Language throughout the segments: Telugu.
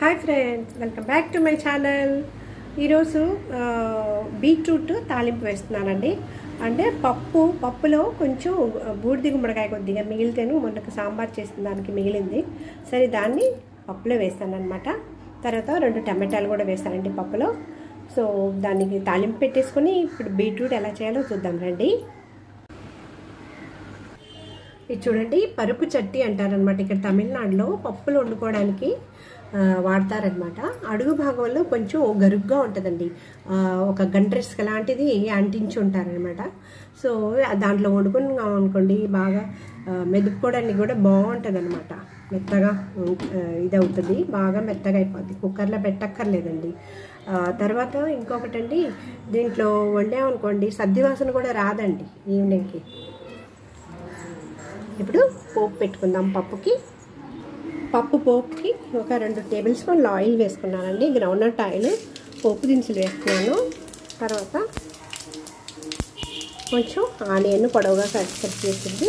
hi friends welcome back to my channel ఈరోజు ఆ, బీట్రూట్ తాలింపు వేస్తున్నానండి అంటే పప్పు పప్పులో కొంచెం బూడిది గుమ్మడికాయ కొద్దిగా మిగిలితేను మొన్నకు సాంబార్ చేసిన దానికి మిగిలింది సరే దాన్ని పప్పులో వేస్తాను అనమాట తర్వాత రెండు టమాటాలు కూడా వేస్తానండి పప్పులో సో దానికి తాలింపు పెట్టేసుకొని ఇప్పుడు బీట్రూట్ ఎలా చేయాలో చూద్దాం రండి ఇది చూడండి పరుపు చట్టి అంటారనమాట ఇక్కడ తమిళనాడులో పప్పులు వండుకోవడానికి ఆ, వాడతారనమాట అడుగు భాగంలో కొంచెం గరుగ్గా ఉంటుందండి ఆ, ఒక గండ్రెస్క లాంటిది అంటించి ఉంటారనమాట సో దాంట్లో వండుకున్నాం అనుకోండి బాగా ఆ, మెదుపుకోవడానికి కూడా బాగుంటుంది అనమాట మెత్తగా ఆ, ఇది అవుతుంది బాగా మెత్తగా అయిపోద్ది కుక్కర్లో పెట్టక్కర్లేదండి ఆ, తర్వాత ఇంకొకటండి దీంట్లో వండామనుకోండి సద్ది వాసన కూడా రాదండి ఈవినింగ్కి ఇప్పుడు పోపు పెట్టుకుందాం పప్పుకి పప్పు పోపుకి ఒక రెండు టేబుల్ స్పూన్లు ఆయిల్ వేసుకున్నానండి గ్రౌండ్నట్ ఆయిల్ పోపు దినుసులు వేసుకున్నాను తర్వాత కొంచెం ఆనియన్ పొడవుగా కట్ కట్ చేసింది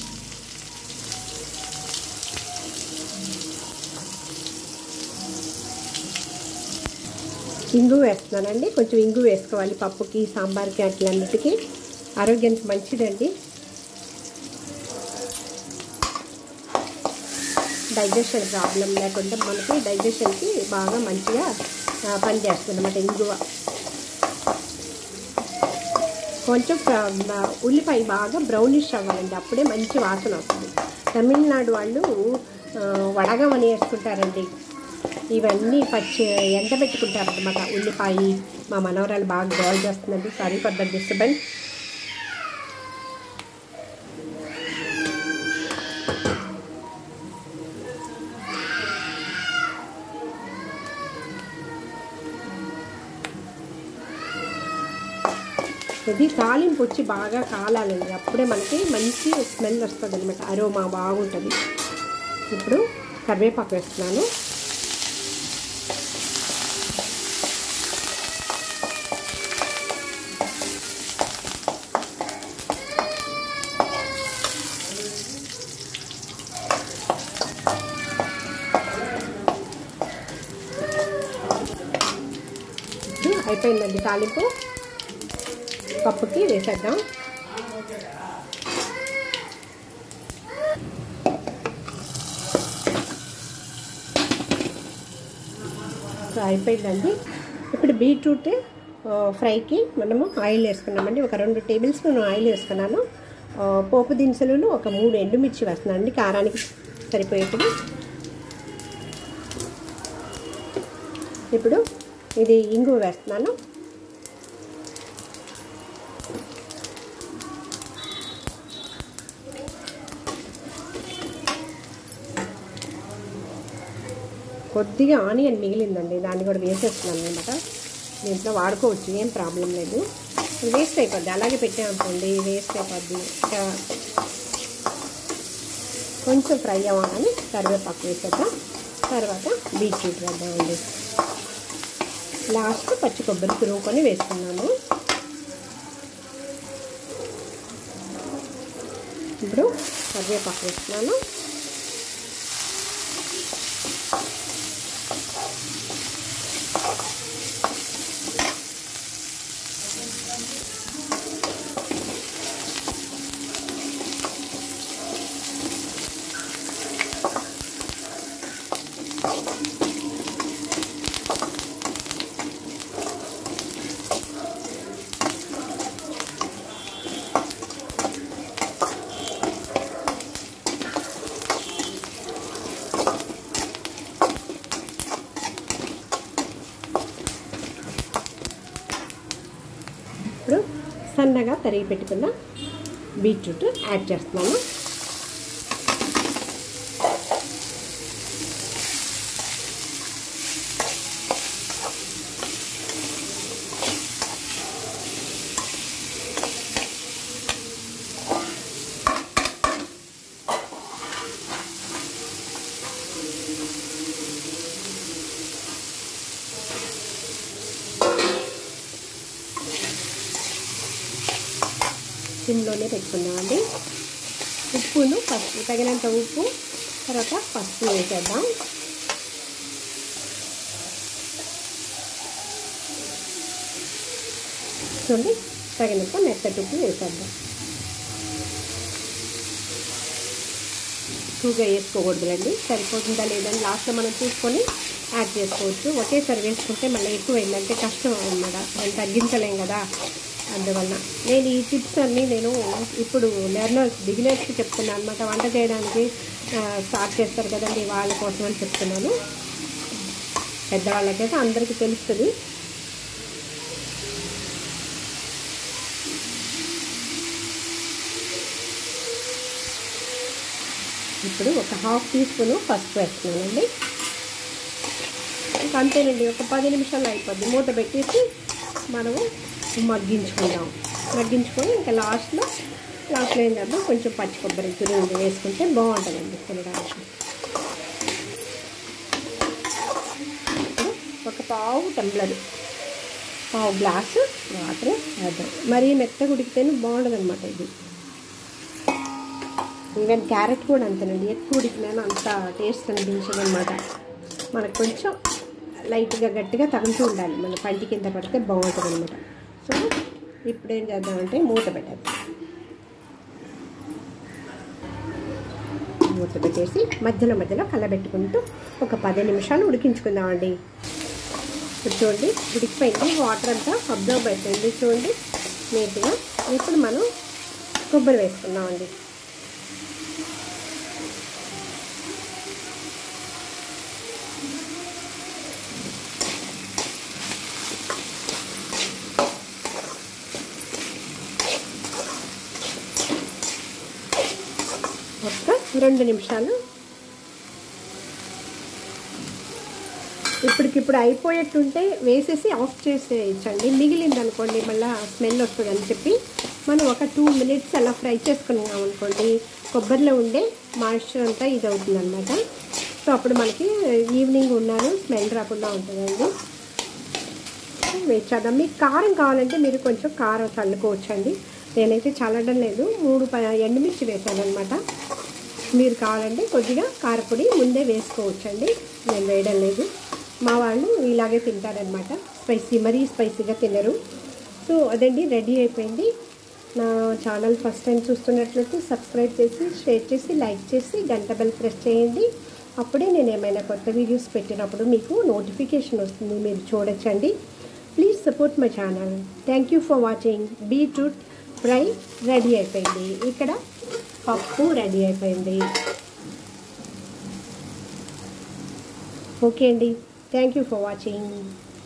ఇంగు వేస్తున్నానండి కొంచెం ఇంగు వేసుకోవాలి పప్పుకి సాంబార్కి అట్లన్నిటికీ ఆరోగ్యానికి మంచిదండి డైజెషన్ ప్రాబ్లం లేకుండా మనకి డైజెషన్కి బాగా మంచిగా పనిచేస్తుంది అన్నమాట ఇంగువ కొంచెం ఉల్లిపాయ బాగా బ్రౌనిష్ అవ్వాలండి అప్పుడే మంచి వాసన వస్తుంది తమిళనాడు వాళ్ళు వడగం అని వేసుకుంటారండి ఇవన్నీ పచ్చి ఎండబెట్టుకుంటారు అనమాట ఉల్లిపాయ మా మనవరాలు బాగా గోల్ చేస్తుందండి సారీ ఫర్ ద డిస్టర్బెన్స్ ఇది తాలింపు వచ్చి బాగా కాలాలండి అప్పుడే మనకి మంచి స్మెల్ వస్తుంది అనమాట అరోమా బాగుంటుంది ఇప్పుడు కరివేపాకు వేస్తున్నాను అయిపోయిందండి తాలింపు పప్పుకి వేసేద్దాం సో అయిపోయిందండి ఇప్పుడు బీట్రూట్ ఫ్రైకి మనము ఆయిల్ వేసుకున్నామండి ఒక రెండు టేబుల్ స్పూన్ ఆయిల్ వేసుకున్నాను పోపు దినుసులు ఒక మూడు ఎండుమిర్చి వేస్తున్నానండి కారానికి సరిపోయేప్పుడు ఇప్పుడు ఇది ఇంగువ వేస్తున్నాను కొద్దిగా ఆనియన్ మిగిలిందండి దాన్ని కూడా వేసేస్తున్నాను అనమాట దీంట్లో వాడుకోవచ్చు ఏం ప్రాబ్లం లేదు వేస్ట్ అయిపోద్ది అలాగే పెట్టామనుకోండి వేస్ట్ అయిపోద్ది కొంచెం ఫ్రై అవ్వాలని కరివేపాకు వేసేద్దాం తర్వాత బీట్రూట్ వేద్దామండి లాస్ట్ పచ్చి కొబ్బరి తురుముకొని వేసుకున్నాము ఇప్పుడు కరివేపాకు వేస్తున్నాను ఇప్పుడు సన్నగా తరిగి పెట్టుకున్న బీట్రూట్ యాడ్ చేస్తున్నాను సిమ్లోనే పెట్టుకున్నామండి ఉప్పును పసుపు తగినంత ఉప్పు తర్వాత పసుపు వేసేద్దాం చూడండి తగినంత మెత్తటి ఉప్పు వేసేద్దాం ఎక్కువగా వేసుకోకూడదులండి సరిపోతుందా లేదని లాస్ట్లో మనం చూసుకొని యాడ్ చేసుకోవచ్చు ఒకేసారి వేసుకుంటే మళ్ళీ ఎక్కువ అయిందంటే కష్టం అనమాట మనం తగ్గించలేం కదా అందువల్ల నేను ఈ టిప్స్ అన్నీ నేను ఇప్పుడు లెర్నర్స్ బిగినర్స్కి చెప్తున్నాను అనమాట వంట చేయడానికి స్టార్ట్ చేస్తారు కదండి వాళ్ళ కోసం అని చెప్తున్నాను పెద్దవాళ్ళకైతే అందరికీ తెలుస్తుంది ఇప్పుడు ఒక హాఫ్ టీ స్పూన్ పసుపు వేస్తున్నానండి ఇంకా అంతేనండి ఒక పది నిమిషాలు అయిపోద్ది మూత పెట్టేసి మనము మగ్గించుకుందాం మగ్గించుకొని ఇంకా లాస్ట్లో లాస్ట్లో ఏం చేద్దాం కొంచెం పచ్చి కొబ్బరి తురుము వేసుకుంటే బాగుంటుందండి తినడానికి ఒక పావు టంబ్లర్ పావు గ్లాసు వాటర్ వేద్దాం మరీ మెత్తగా ఉడికితేనే బాగుంటుంది అనమాట ఇది ఈవెన్ క్యారెట్ కూడా అంతేనండి ఎక్కువ ఉడికినాను అంత టేస్ట్ అనిపించదు అనమాట మనకు కొంచెం లైట్గా గట్టిగా తగులుతూ ఉండాలి మన పంటి కింద పడితే బాగుంటుంది అనమాట సో ఇప్పుడు ఏం చేద్దామంటే మూత పెట్టేద్దాం మూత పెట్టేసి మధ్యలో మధ్యలో కలబెట్టుకుంటూ ఒక పది నిమిషాలు ఉడికించుకుందామండి ఇప్పుడు చూడండి ఉడికిపోయింది వాటర్ అంతా అబ్జర్వ్ అయిపోయింది చూడండి నీట్గా ఇప్పుడు మనం కొబ్బరి వేసుకుందామండి ఒక్క రెండు నిమిషాలు ఇప్పటికిప్పుడు అయిపోయేట్టుంటే వేసేసి ఆఫ్ చేసేయచ్చండి మిగిలింది అనుకోండి మళ్ళీ స్మెల్ వస్తుంది అని చెప్పి మనం ఒక టూ మినిట్స్ అలా ఫ్రై చేసుకున్నాం అనుకోండి కొబ్బరిలో ఉండే మాయిశ్చర్ అంతా ఇది అవుతుంది అనమాట సో అప్పుడు మనకి ఈవినింగ్ ఉన్నాను స్మెల్ రాకుండా ఉంటుందండి వేచేద్దాం మీకు కారం కావాలంటే మీరు కొంచెం కారం చల్లుకోవచ్చండి నేనైతే చల్లడం లేదు మూడు ప ఎండుమిర్చి వేసాను అనమాట మీరు కావాలంటే కొద్దిగా కారపొడి ముందే వేసుకోవచ్చండి నేను వేయడం లేదు మా వాళ్ళు ఇలాగే తింటారనమాట స్పైసీ మరీ స్పైసీగా తినరు సో అదండి రెడీ అయిపోయింది నా ఛానల్ ఫస్ట్ టైం చూస్తున్నట్లయితే సబ్స్క్రైబ్ చేసి షేర్ చేసి లైక్ చేసి గంట బెల్ ప్రెస్ చేయండి అప్పుడే నేను ఏమైనా కొత్త వీడియోస్ పెట్టినప్పుడు మీకు నోటిఫికేషన్ వస్తుంది మీరు చూడొచ్చండి please support my channel thank you for watching beetroot fry ready అయిపోయింది ఇక్కడ పప్పు రెడీ అయిపోయింది ఓకే అండి థ్యాంక్ యూ ఫర్ వాచింగ్